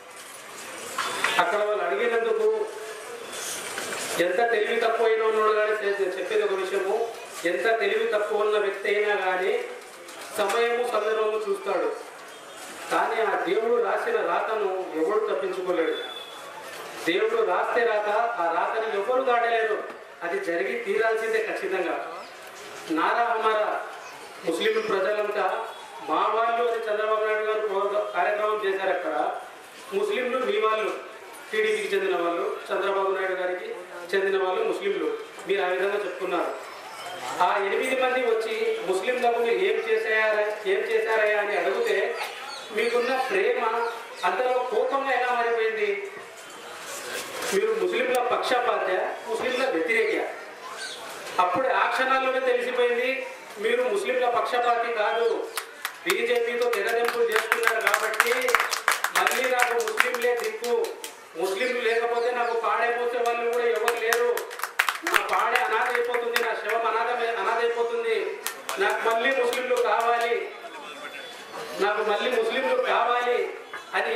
అక్కడ వాళ్ళు అడిగినందుకు ఎంత తెలివి తక్కువ అయిన ఉన్నాడు కానీ చే- చెప్పేది ఒక విషయము ఎంత తెలివి తక్కువ ఉన్న వ్యక్తి అయినా కానీ సమయము సందర్భము చూస్తాడు కానీ ఆ దేవుడు రాసిన రాతను ఎవడు తప్పించుకోలేడు దేవుడు రాస్తే రాత ఆ రాతని ఎవరు దాటలేరు అది జరిగి తీరాల్సిందే ఖచ్చితంగా నారా హమారా ముస్లిం ప్రజలంతా మా వాళ్ళు అని చంద్రబాబు నాయుడు గారు ప్రోగ్రా- కార్యక్రమం చేశారు అక్కడ ముస్లింలు మీ వాళ్ళు టీడీపీకి చెందిన వాళ్ళు చంద్రబాబు నాయుడు గారికి చెందిన వాళ్ళు ముస్లింలు మీరు ఆ విధంగా చెప్పుకున్నారు ఆ ఎనిమిది మంది వచ్చి ముస్లింలకు మీరు ఏం చేశారా ఏం చేశారయ్యా అని అడిగితే మీకున్న ప్రేమ అంతలో కోపంగా ఎలా మారిపోయింది మీరు ముస్లింల పక్షపాత ముస్లింల వ్యతిరేక అప్పుడు ఆ క్షణాల్లోనే తెలిసిపోయింది మీరు ముస్లింల పక్షపాతి కాదు బీజేపీతో తెగదెంపులు చేస్తున్నారు కాబట్టి మళ్ళీ నాకు ముస్లింలే దిక్కు ముస్లింలు లేకపోతే నాకు పాడే మోసే వాళ్ళు కూడా ఎవరు లేరు నా పాడే అనాథ అయిపోతుంది నా శవం అనాథ అనాథ అయిపోతుంది నాకు మళ్ళీ ముస్లింలు కావాలి నాకు మళ్ళీ ముస్లింలు కావాలి అని ఏం చేశారు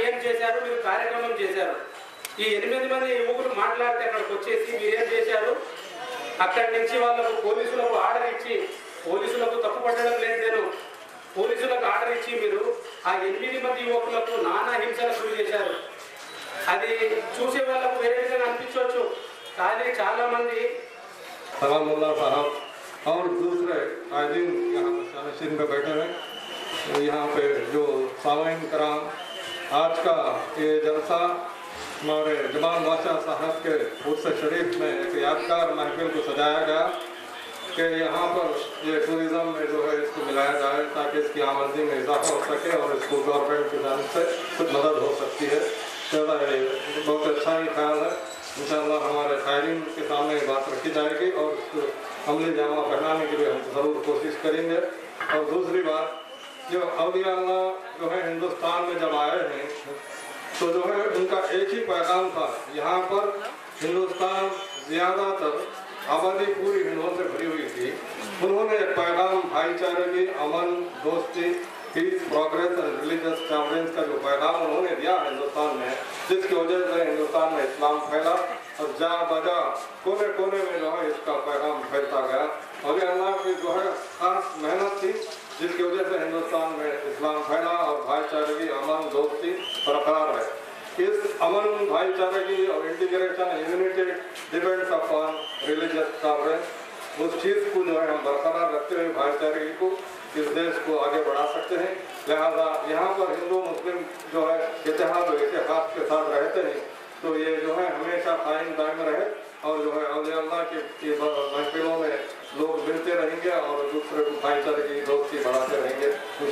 చేశారు మీరు కార్యక్రమం చేశారు ఈ ఎనిమిది మంది యువకులు మాట్లాడితే అక్కడికి వచ్చేసి మీరేం చేశారు అక్కడి నుంచి వాళ్ళకు పోలీసులకు ఆర్డర్ ఇచ్చి పోలీసులకు తప్పు పట్టడం లేదు నేను పోలీసులకు ఆర్డర్ ఇచ్చి మీరు ఆ ఎనిమిది మంది యువకులకు నానా హింసలకు గురి చేశారు అది చూసే వాళ్ళకు వేరే విధంగా అనిపించవచ్చు కానీ చాలా మంది सलामुल्ला साहब और दूसरे आई दिन यहाँ शानशीन में बैठे हैं यहाँ पे जो सामाइन कराम आज का ये जलसा हमारे जमान बादशाह साहब के उर्स शरीफ में एक यादगार महफिल को सजाया गया कि यहाँ पर ये टूरिज़्म में जो है इसको मिलाया जाए ताकि इसकी आमदनी में इजाफा हो सके और इसको गवर्नमेंट की जानब से कुछ मदद हो सकती है ज़्यादा ये बहुत अच्छा ही ख्याल है इंशाल्लाह हमारे कायरीन के सामने ये बात रखी जाएगी और उसको अमली जामा पहनाने के लिए हम ज़रूर कोशिश करेंगे और दूसरी बात जो अवलिया अल्लाह जो है हिंदुस्तान में जब आए हैं तो जो है उनका एक ही पैगाम था यहाँ पर हिंदुस्तान ज़्यादातर आबादी पूरी हिंदुओं से भरी हुई थी उन्होंने एक पैगाम भाईचारे की अमन दोस्ती peace progress and religious tolerance का जो पैगाम उन्होंने दिया हिंदुस्तान में जिसकी वजह से हिंदुस्तान में इस्लाम फैला और जा बजा कोने कोने में जो है इसका पैगाम फैलता गया और ये अल्लाह की जो है खास मेहनत थी जिसकी वजह से हिंदुस्तान में इस्लाम फैला और भाईचारे की अमन दोस्ती बरकरार है इस अमन भाईचारे की और integration unity depends upon religious tolerance उस चीज़ को जो है हम बरकरार रखते हुए भाईचारे को इस देश को आगे बढ़ा सकते हैं लिहाजा यहाँ पर हिंदू मुस्लिम जो है इतिहाद और इतिहास के साथ रहते हैं तो ये जो है हमेशा कायम दायम रहे और जो है अवलिया अल्लाह की की महफिलों में लोग मिलते रहेंगे और दूसरे को भाईचारे की दोस्ती बढ़ाते रहेंगे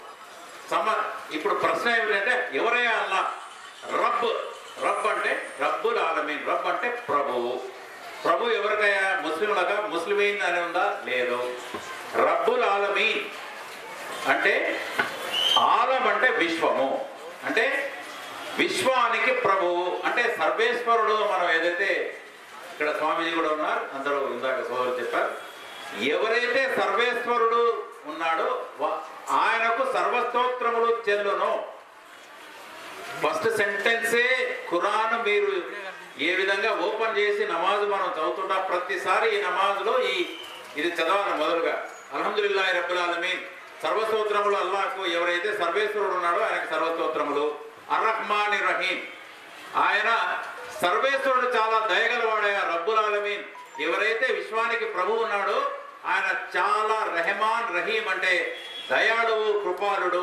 సమ ఇప్పుడు ప్రశ్న ఏమిటంటే ఎవరయ్యా అల్లా రబ్ రబ్ అంటే రబ్బుల్ ఆలమీన్ రబ్ అంటే ప్రభువు ప్రభు ఎవరికయ్యా ముస్లింలగా ముస్లిమీన్ అని ఉందా లేదు రబ్బుల్ ఆలమీన్ అంటే ఆలం అంటే విశ్వము అంటే విశ్వానికి ప్రభువు అంటే సర్వేశ్వరుడు మనం ఏదైతే ఇక్కడ స్వామీజీ కూడా ఉన్నారు అందరూ ఇందాక సోదరు చెప్పారు ఎవరైతే సర్వేశ్వరుడు ఉన్నాడో వా- ఆయనకు సర్వస్తోత్రములు చెల్లును ఫస్ట్ సెంటెన్సే ఖురాన్ మీరు ఏ విధంగా ఓపెన్ చేసి నమాజు మనం చదువుతున్నా ప్రతిసారి ఈ నమాజులో ఈ ఇది చదవాలి మొదలుగా అల్హమ్దుల్లాహి రబ్బుల్ ఆలమీన్ సర్వస్తోత్రములు అల్లాహకు ఎవరైతే సర్వేశ్వరుడు ఉన్నాడో ఆయనకు సర్వస్తోత్రములు అర్రహ్మాని రహీం ఆయన సర్వేశ్వరుడు చాలా దయగలవాడయ్యా రబ్బుల్ ఆలమీన్ ఎవరైతే విశ్వానికి ప్రభు ఉన్నాడో ఆయన చాలా రెహమాన్ రహీం అంటే దయాళువు కృపాలుడు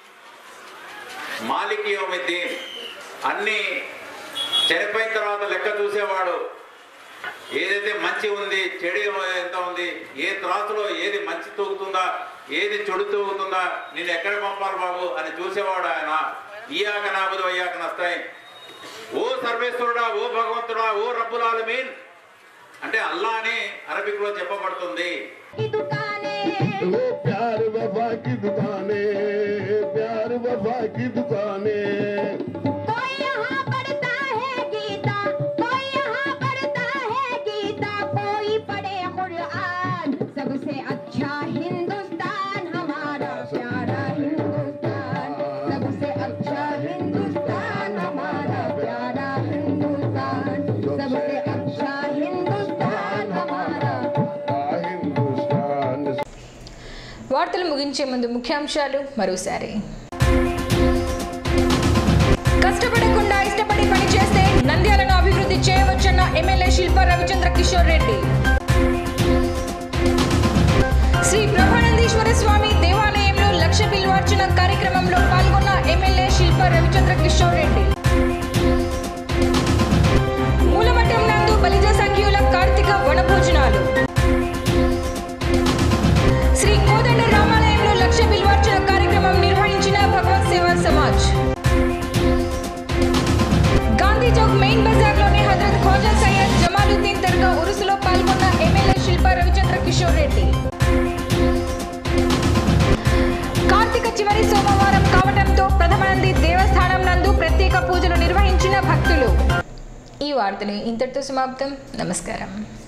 మాలికి యోమిద్దీన్ అన్ని చనిపోయిన తర్వాత లెక్క చూసేవాడు ఏదైతే మంచి ఉంది చెడు ఎంత ఉంది ఏ త్రాసులో ఏది మంచి తూగుతుందా ఏది చెడు తూగుతుందా నేను ఎక్కడ పంపాలి బాబు అని చూసేవాడు ఆయన ఈయాక నాబుదు అయ్యాక నస్తాయి ఓ సర్వేశ్వరుడా ఓ భగవంతుడా ఓ రబ్బుల్ ఆలమీన్ అంటే అల్లా అని అరబిక్ లో చెప్పబడుతుంది वो प्यार वफा की दुकाने प्यार वफा की दुकाने कोई यहाँ पढ़ता है गीता कोई यहाँ पढ़ता है गीता कोई पढ़े कुरान सबसे अच्छा हिंदुस्तान हमारा प्यारा हिंदुस्तान सबसे अच्छा हिंदुस्तान हमारा प्यारा हिंदुस्तान सबसे अच्छा हिंदुस्तान हमारा हिंदुस्तान వార్తలు ముగించే ముందు ముఖ్యాంశాలు మరోసారి కష్టపడకుండా ఇష్టపడి పని చేస్తే నంద్యాలను అభివృద్ధి చేయవచ్చన్న ఎమ్మెల్యే శిల్ప రవిచంద్ర కిషోర్ రెడ్డి శ్రీ బ్రహ్మానందీశ్వర స్వామి దేవాలయంలో లక్ష బిల్వార్చన కార్యక్రమంలో పాల్గొన్న ఎమ్మెల్యే శిల్ప రవిచంద్ర కిషోర్ రెడ్డి మూలమఠం నందు బలిజ సంఖ్యుల కార్తీక వనభోజనాలు శ్రీ కోదండ రామాలయంలో లక్ష బిల్వార్చన కార్యక్రమం నిర్వహించిన భగవత్ సేవా సమాజ్ గాంధీ చౌక్ మెయిన్ బజార్లోని హజరత్ ఖోజా సయ్యద్ జమాలుద్దీన్ దర్గా ఉరుసులో పాల్గొన్న ఎమ్మెల్యే శిల్ప రవిచంద్ర కిషోర్ రెడ్డి కార్తీక చివరి సోమవారం కావడంతో ప్రథమానంది దేవస్థానం నందు ప్రత్యేక పూజలు నిర్వహించిన భక్తులు ఈ వార్తలు ఇంతటితో సమాప్తం నమస్కారం